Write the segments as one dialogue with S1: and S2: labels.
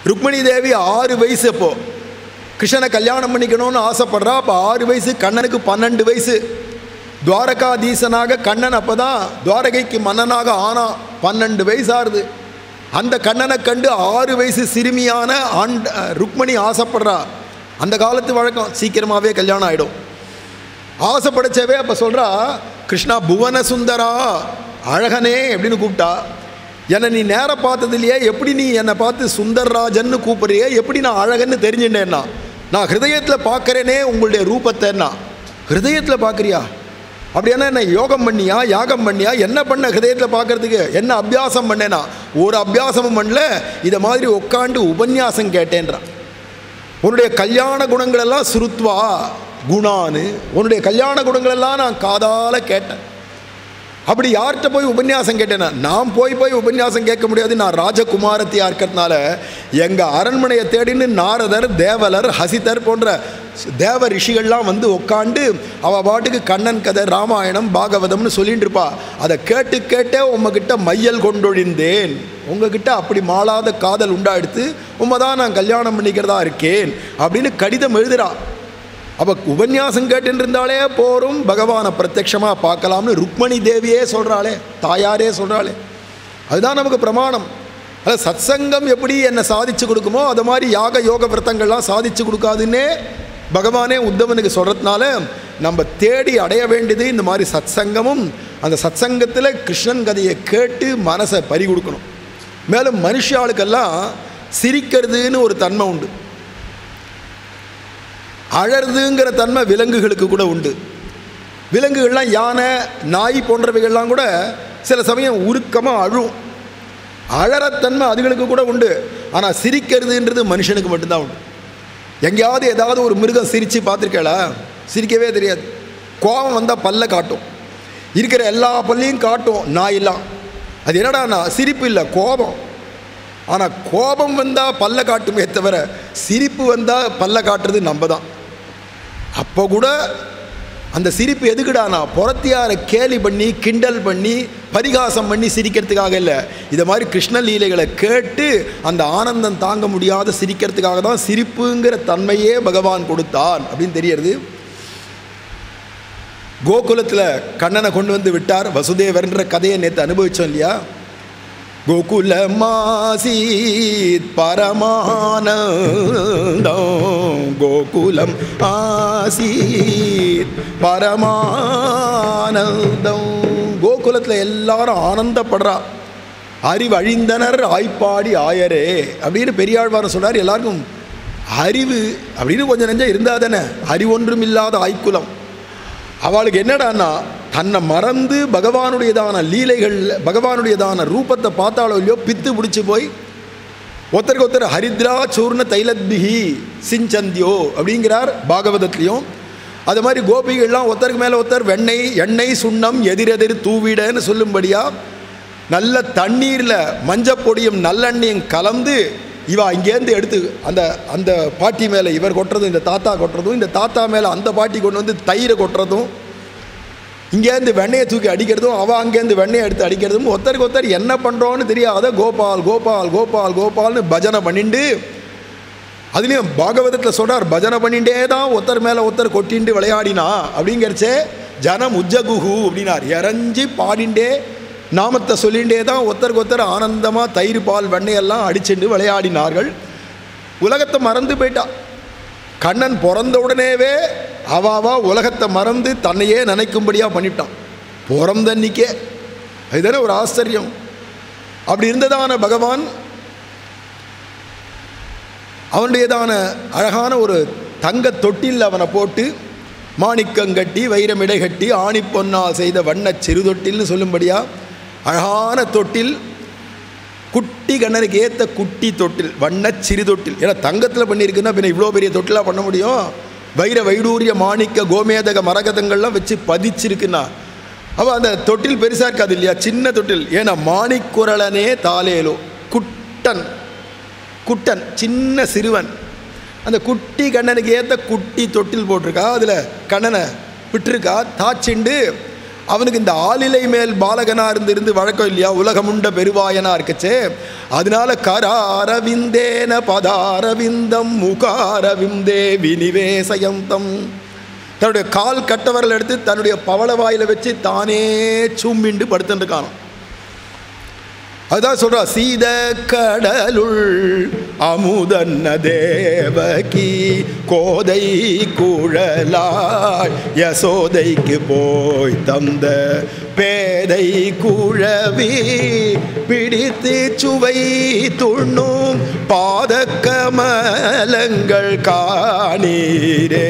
S1: ருக்மிணி தேவி ஆறு வயசு அப்போ கிருஷ்ணனை கல்யாணம் பண்ணிக்கணும்னு ஆசைப்படுறா அப்போ ஆறு வயசு கண்ணனுக்கு பன்னெண்டு வயசு துவாரகாதீசனாக கண்ணன் அப்போ தான் துவாரகைக்கு மன்னனாக ஆனா பன்னெண்டு வயசு ஆறுது அந்த கண்ணனை கண்டு ஆறு வயசு சிறுமியான ஆண்ட ருக்மணி ஆசைப்படுறா அந்த காலத்து வழக்கம் சீக்கிரமாகவே கல்யாணம் ஆகிடும் ஆசைப்படைச்சவே அப்போ சொல்கிறா கிருஷ்ணா புவன சுந்தரா அழகனே அப்படின்னு கூப்பிட்டா என்னை நீ நேரம் பார்த்ததுலையே எப்படி நீ என்னை பார்த்து சுந்தர்ராஜன்னு கூப்பிடுறியே எப்படி நான் அழகன்னு தெரிஞ்சுட்டேன்னா நான் ஹிருதயத்தில் பார்க்குறேனே உங்களுடைய ரூபத்தைன்னா ஹிருதயத்தில் பார்க்குறியா அப்படின்னா என்ன யோகம் பண்ணியா யாகம் பண்ணியா என்ன பண்ண ஹிருதயத்தில் பார்க்கறதுக்கு என்ன அபியாசம் பண்ணேனா ஒரு அபியாசமும் பண்ணல இதை மாதிரி உட்காந்து உபன்யாசம் கேட்டேன்றான் உன்னுடைய கல்யாண குணங்களெல்லாம் சுருத்வா குணான்னு உன்னுடைய கல்யாண குணங்களெல்லாம் நான் காதால கேட்டேன் அப்படி யார்கிட்ட போய் உபன்யாசம் கேட்டேன்னா நான் போய் போய் உபன்யாசம் கேட்க முடியாது நான் ராஜகுமாரத்தியாக இருக்கிறதுனால எங்கள் அரண்மனையை தேடின்னு நாரதர் தேவலர் ஹசிதர் போன்ற தேவ ரிஷிகள்லாம் வந்து உட்காந்து அவள் பாட்டுக்கு கண்ணன் கதை ராமாயணம் பாகவதம்னு சொல்லிட்டு இருப்பா அதை கேட்டு கேட்டே உங்ககிட்ட மையல் கொண்டொழிந்தேன் உங்ககிட்ட அப்படி மாளாத காதல் உண்டாடுத்து உண்மை தான் நான் கல்யாணம் பண்ணிக்கிறதா இருக்கேன் அப்படின்னு கடிதம் எழுதுறா அப்போ உபன்யாசம் கேட்டுன்னு இருந்தாலே போரும் பகவானை பிரத்யக்ஷமாக பார்க்கலாம்னு ருக்மணி தேவியே சொல்கிறாளே தாயாரே சொல்கிறாளே அதுதான் நமக்கு பிரமாணம் அதாவது சத்சங்கம் எப்படி என்னை சாதிச்சு கொடுக்குமோ அது மாதிரி யாக யோக விரத்தங்கள்லாம் சாதிச்சு கொடுக்காதுன்னே பகவானே உத்தவனுக்கு சொல்கிறதுனால நம்ம தேடி அடைய வேண்டியது இந்த மாதிரி சத்சங்கமும் அந்த சத்சங்கத்தில் கிருஷ்ணன் கதையை கேட்டு மனசை பறி கொடுக்கணும் மேலும் மனுஷாளுக்கெல்லாம் சிரிக்கிறதுன்னு ஒரு தன்மை உண்டு அழறதுங்கிற தன்மை விலங்குகளுக்கு கூட உண்டு விலங்குகள்லாம் யானை நாய் போன்றவைகள்லாம் கூட சில சமயம் உருக்கமாக அழும் அழறத்தன்மை அதுகளுக்கு கூட உண்டு ஆனால் சிரிக்கிறதுன்றது மனுஷனுக்கு மட்டும்தான் உண்டு எங்கேயாவது ஏதாவது ஒரு மிருகம் சிரித்து பார்த்துருக்கேளா சிரிக்கவே தெரியாது கோபம் வந்தால் பல்ல காட்டும் இருக்கிற எல்லா பல்லையும் காட்டும் நாயெல்லாம் அது என்னடான்னா சிரிப்பு இல்லை கோபம் ஆனால் கோபம் வந்தால் பல்ல காட்டுமே தவிர சிரிப்பு வந்தால் பல்ல காட்டுறது நம்ம தான் அப்போ கூட அந்த சிரிப்பு எதுக்குடானா புறத்தியாரை கேலி பண்ணி கிண்டல் பண்ணி பரிகாசம் பண்ணி சிரிக்கிறதுக்காக இல்லை இதை மாதிரி கிருஷ்ண லீலைகளை கேட்டு அந்த ஆனந்தம் தாங்க முடியாத சிரிக்கிறதுக்காக தான் சிரிப்புங்கிற தன்மையே பகவான் கொடுத்தான் அப்படின்னு தெரியறது கோகுலத்தில் கண்ணனை கொண்டு வந்து விட்டார் வசுதேவர்ன்ற கதையை நேற்று அனுபவித்தோம் இல்லையா கோகுலமாசீத் பரமானந்தம் கோகுலம் ஆசீத் பரமானந்தம் கோகுலத்தில் எல்லாரும் ஆனந்தப்படுறா அறிவழிந்தனர் ஆய்ப்பாடி ஆயரே அப்படின்னு பெரியாழ்வாரன் சொல்றார் எல்லாருக்கும் அறிவு அப்படின்னு கொஞ்சம் நெஞ்சம் இருந்தால் தானே அறிவொன்றும் இல்லாத ஆய்க்குலம் அவளுக்கு என்னடான்னா தன்னை மறந்து பகவானுடையதான லீலைகள் பகவானுடையதான ரூபத்தை பார்த்தாலோ இல்லையோ பித்து பிடிச்சி போய் ஒருத்தருக்கு ஒருத்தர் ஹரித்ரா சூர்ண தைலத்பிகி சிஞ்சந்தியோ அப்படிங்கிறார் பாகவதத்துலேயும் அது மாதிரி கோபிகள்லாம் ஒருத்தருக்கு மேலே ஒருத்தர் வெண்ணெய் எண்ணெய் சுண்ணம் எதிரெதிர் தூவிடன்னு சொல்லும்படியா நல்ல தண்ணீரில் மஞ்சப்பொடியும் நல்லெண்ணெயும் கலந்து இவா இங்கேருந்து எடுத்து அந்த அந்த பாட்டி மேலே இவர் கொட்டுறதும் இந்த தாத்தா கொட்டுறதும் இந்த தாத்தா மேலே அந்த பாட்டி கொண்டு வந்து தயிரை கொட்டுறதும் இங்கேருந்து வெண்ணெயை தூக்கி அடிக்கிறதும் அவள் அங்கேருந்து வெண்ணெயை எடுத்து அடிக்கிறதும் ஒருத்தருக்கு ஒருத்தர் என்ன பண்ணுறோன்னு தெரியாத கோபால் கோபால் கோபால் கோபால்னு பஜனை பண்ணிண்டு அதுலேயும் பாகவதத்தில் சொல்கிறார் பஜனை பண்ணிட்டே தான் ஒருத்தர் மேலே ஒருத்தர் கொட்டிண்டு விளையாடினா அப்படிங்கிறச்சே ஜனம் உஜ்ஜகுஹு அப்படின்னார் இறஞ்சி பாடிண்டே நாமத்தை சொல்லிகிட்டே தான் ஒருத்தருக்கு ஒருத்தர் ஆனந்தமாக தயிர் பால் வெண்ணெயெல்லாம் அடிச்சுண்டு விளையாடினார்கள் உலகத்தை மறந்து போயிட்டா கண்ணன் பிறந்த உடனேவே அவாவா உலகத்தை மறந்து தன்னையே நினைக்கும்படியாக பண்ணிட்டான் பிறந்த அன்னிக்கே அதுதானே ஒரு ஆச்சரியம் அப்படி இருந்ததான பகவான் அவனுடையதான அழகான ஒரு தங்க தொட்டில் அவனை போட்டு மாணிக்கங்கட்டி வைரமிடை கட்டி ஆணி பொன்னால் செய்த வண்ணச் சிறுதொட்டில்னு சொல்லும்படியா அழகான தொட்டில் குட்டி கண்ணனுக்கு ஏற்ற குட்டி தொட்டில் வண்ணச் சிறு தொட்டில் ஏன்னா தங்கத்தில் பண்ணியிருக்குன்னா பின்ன இவ்வளோ பெரிய தொட்டிலாக பண்ண முடியும் வைர வைடூரிய மாணிக்க கோமேதக மரகதங்கள்லாம் வச்சு பதிச்சிருக்குன்னா அவள் அந்த தொட்டில் பெருசாக இருக்காது இல்லையா சின்ன தொட்டில் ஏன்னா மாணிக்குரலனே தாலேலோ குட்டன் குட்டன் சின்ன சிறுவன் அந்த குட்டி கண்ணனுக்கு ஏற்ற குட்டி தொட்டில் போட்டிருக்கா அதில் கண்ணனை விட்டுருக்கா தாச்சிண்டு அவனுக்கு இந்த ஆளிலை மேல் பாலகனா இருந்து இருந்து வழக்கம் இல்லையா உலகமுண்ட பெருவாயனா இருக்குச்சே அதனால கராரவிந்தேன பதாரவிந்தம் முகாரவிந்தே வினிவேசயந்தம் தன்னுடைய கால் கட்டவரல் எடுத்து தன்னுடைய பவள வாயில வச்சு தானே சூம்பிண்டு படுத்துட்டு இருக்கானோ அதுதான் சொல்றா சீத கடலுள் அமுதன்ன தேவகி கோதை குழலாய் யசோதைக்கு போய் தந்த பேதை குழவி பிடித்து சுவை துண்ணும் பாதக்கமலங்கள் காணீரே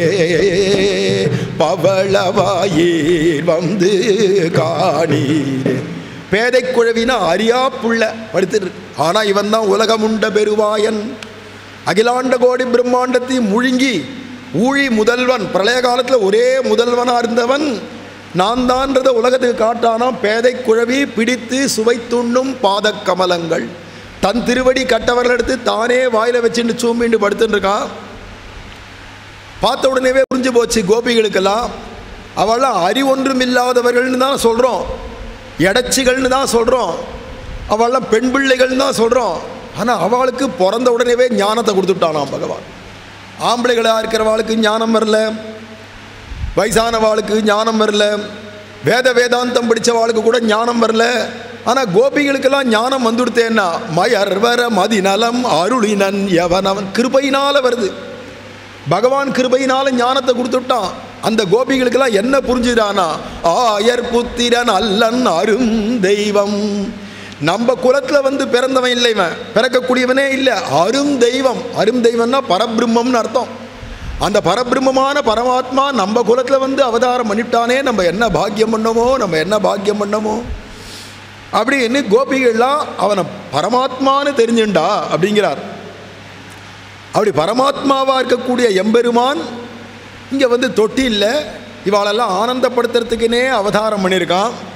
S1: பவளவாயீர் வந்து காணீரே பேதை குழவினா அரியா புள்ள படுத்துட்டு ஆனால் இவன் தான் உலகமுண்ட பெருவாயன் அகிலாண்ட கோடி பிரம்மாண்டத்தை முழுங்கி ஊழி முதல்வன் பிரளய காலத்தில் ஒரே முதல்வனாக இருந்தவன் நான் தான்றத உலகத்துக்கு காட்டானா பேதை குழவி பிடித்து சுவை துண்ணும் பாதக் கமலங்கள் தன் திருவடி கட்டவர்கள் எடுத்து தானே வாயில வச்சுட்டு சூம்பிண்டு படுத்துட்டு இருக்கான் பார்த்த உடனேவே புரிஞ்சு போச்சு கோபிகளுக்கெல்லாம் அவெல்லாம் அறிவொன்றும் இல்லாதவர்கள்னு தான் சொல்கிறோம் எடச்சிகள்னு தான் சொல்கிறோம் அவள்லாம் பெண் பிள்ளைகள்னு தான் சொல்கிறோம் ஆனால் அவளுக்கு பிறந்த உடனேவே ஞானத்தை கொடுத்துட்டானாம் பகவான் ஆம்பளைகளாக இருக்கிறவாளுக்கு ஞானம் வரல வயசானவாளுக்கு ஞானம் வரல வேத வேதாந்தம் படித்தவாளுக்கு கூட ஞானம் வரல ஆனால் கோபிகளுக்கெல்லாம் ஞானம் வந்துடுத்தேன்னா மயர்வர மதிநலம் அருளினன் எவனவன் கிருபையினால் வருது பகவான் கிருபையினால ஞானத்தை கொடுத்துட்டான் அந்த கோபிகளுக்கெல்லாம் என்ன புரிஞ்சுதானா ஆயர் புத்திரன் அல்லன் அரும் தெய்வம் நம்ம குலத்தில் வந்து பிறந்தவன் இல்லை இவன் பிறக்கக்கூடியவனே இல்லை அரும் தெய்வம் அரும் தெய்வம்னா பரபிரம்மம்னு அர்த்தம் அந்த பரபிரம்மமான பரமாத்மா நம்ம குலத்தில் வந்து அவதாரம் பண்ணிட்டானே நம்ம என்ன பாக்கியம் பண்ணமோ நம்ம என்ன பாக்கியம் பண்ணமோ அப்படின்னு கோபிகள்லாம் அவனை பரமாத்மான்னு தெரிஞ்சுண்டா அப்படிங்கிறார் அப்படி பரமாத்மாவாக இருக்கக்கூடிய எம்பெருமான் இங்கே வந்து தொட்டி இல்லை இவாளெல்லாம் ஆனந்தப்படுத்துறதுக்குனே அவதாரம் பண்ணியிருக்கான்